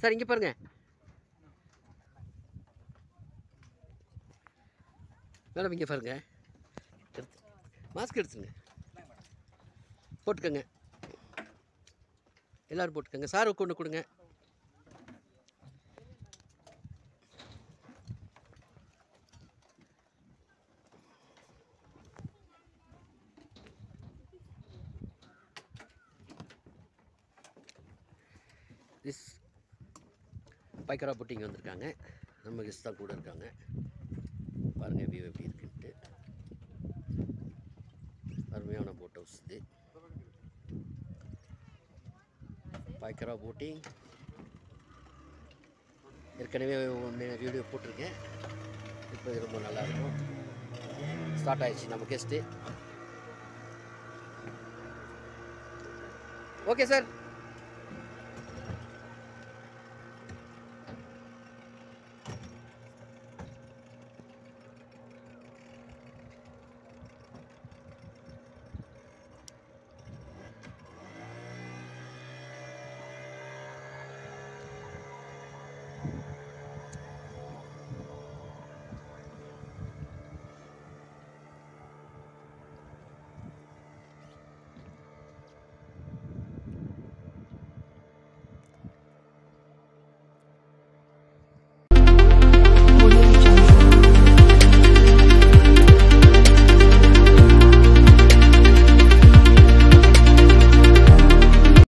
sir இங்கே பாருங்க madam இங்கே பாருங்க எடுத்து மாஸ்க் எடுத்துங்க போட்டுக்கோங்க எல்லோரும் போட்டுக்கோங்க சார் கொண்டு கொடுங்க திஸ் பைக்கரா புட்டிங் வந்திருக்காங்க நம்ம கெஸ்ட் தான் கூட இருக்காங்க பாருங்கள் வியூ எப்படி இருக்குன்ட்டு அருமையான போட் ஹவுஸ் இது பைக்கரா போட்டிங் ஏற்கனவே ஒன்று வீடியோ போட்டிருக்கேன் இப்போ இது ரொம்ப நல்லாயிருக்கும் ஸ்டார்ட் ஆயிடுச்சு நம்ம கெஸ்ட்டு ஓகே சார்